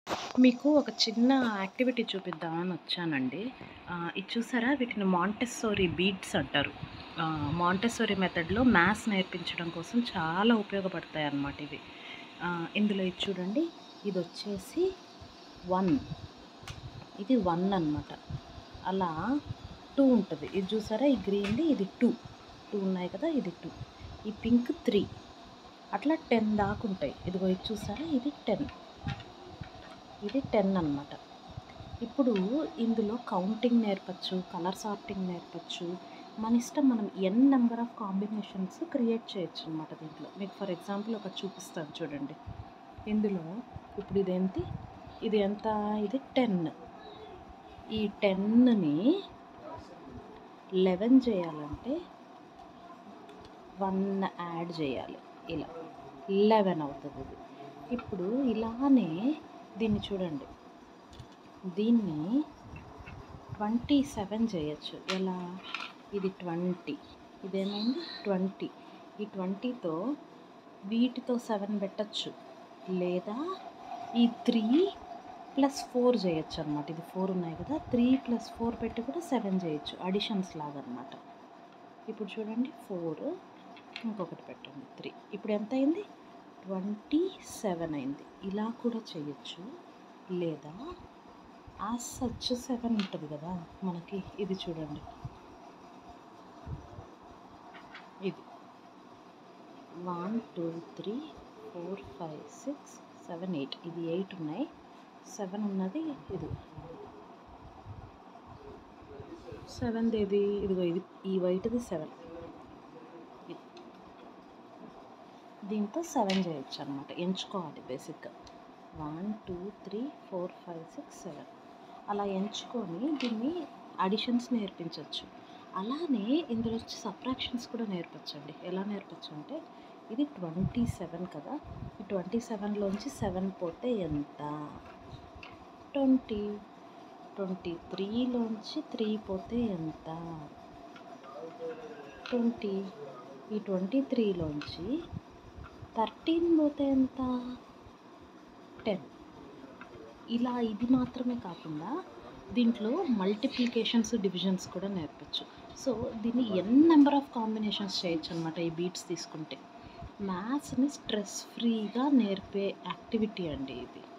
మీకు ఒక చిన్న యాక్టివిటీ చూపిద్దామని వచ్చానండి. ఆహ్, ఇది చూసారా వీటిని మాంటెస్సోరీ బీడ్స్ అంటారు. ఆహ్, మాంటెస్సోరీ మెథడ్‌లో మ్యాథ్స్ నేర్పించడం కోసం చాలా ఉపయోగపడతాయన్నమాట ఇవి. ఆహ్, ఇందులో ఇది చూడండి. ఇదొచ్చేసి 1 ఇది 1 అన్నమాట. అలా 2 ఉంటది. ఇది చూసారా ఈ గ్రీన్‌ది ఇది 2. 2 ఉన్నాయి కదా! ఇది 2. ఈ పింక్ 3 అట్లా 10 దాకా ఉంటాయి. ఇదిగో ఇది చూసారా ఇది 10. ఇది 10 అన్నమాట. ఇప్పుడు ఇందులో కౌంటింగ్ నేర్పొచ్చు, కలర్ సార్టింగ్ నేర్పొచ్చు. మన ఇష్టం మనం n number of combinations create చేయొచ్చన్నమాట దీంట్లో. మీకు ఫర్ ఎగ్జాంపుల్ ఒకటి చూపిస్తాను చూడండి. ఇందులో ఇప్పుడు ఇదేంటి? ఇది ఎంత? ఇది 10. ఈ 10ని 11 చేయాలంటే 1 యాడ్ చేయాలి ఇలా. 11 అవుతదిది. ఇప్పుడు ఇలానే దీన్ని చూడండి. దీన్ని 27 చేయొచ్చు. ఎలా? ఇది 20 ఇదేమైంది 20 ఈ 20తో వీటితో 7 పెట్టొచ్చు. లేదా ఈ 3 ప్లస్ 4 చేయొచ్చన్నమాట. ఇది 4 ఉన్నాయి కదా! 3 ప్లస్ 4 పెట్టి కూడా 7 చేయొచ్చు. అడిషన్స్ లాగన్నమాట. ఇప్పుడు చూడండి 4 ఇంకొకటి పెట్టండి 3 ఇప్పుడు ఎంతయింది? 27 అయింది. ఇలా కూడా చేయొచ్చు. లేదా యాస్ సచ్ 7 ఉంటది కదా! మనకి ఇది చూడండి. ఇది. 1, 2, 3, 4, 5, 6, 7, 8 ఇది 8 ఉన్నాయి. 7 ఉన్నది ఇది. 7ది ఏది? ఇదిగో ఇది. ఈ వైట్‌ది 7. ఇది. దీంతో 7 చేయొచ్చన్నమాట. ఎంచుకోవాలి బేసిక్‌గా. 1, 2, 3, 4, 5, 6, 7 అలా ఎంచుకొని దీన్ని అడిషన్స్ నేర్పించొచ్చు. అలానే ఇందులో సబ్ట్రాక్షన్స్ కూడా నేర్పొచ్చండి. ఎలా నేర్పొచ్చంటే ఇది 27 కదా! ఈ 27లోంచి 7 పోతే ఎంత? 20 23లోంచి 3 పోతే ఎంత? 20 ఈ 23లోంచి 13 పోతే ఎంత? 10 ఇలా ఇది మాత్రమే కాకుండా దీంట్లో మల్టిప్లికేషన్స్, డివిజన్స్ కూడా నేర్పొచ్చు. సో, దీన్ని ఎన్ నంబర్ ఆఫ్ కాంబినేషన్స్ చేయొచ్చన్నమాట ఈ బీట్స్ తీసుకుంటే. మ్యాథ్స్‌ని స్ట్రెస్ ఫ్రీగా నేర్పే యాక్టివిటీ అండి ఇది.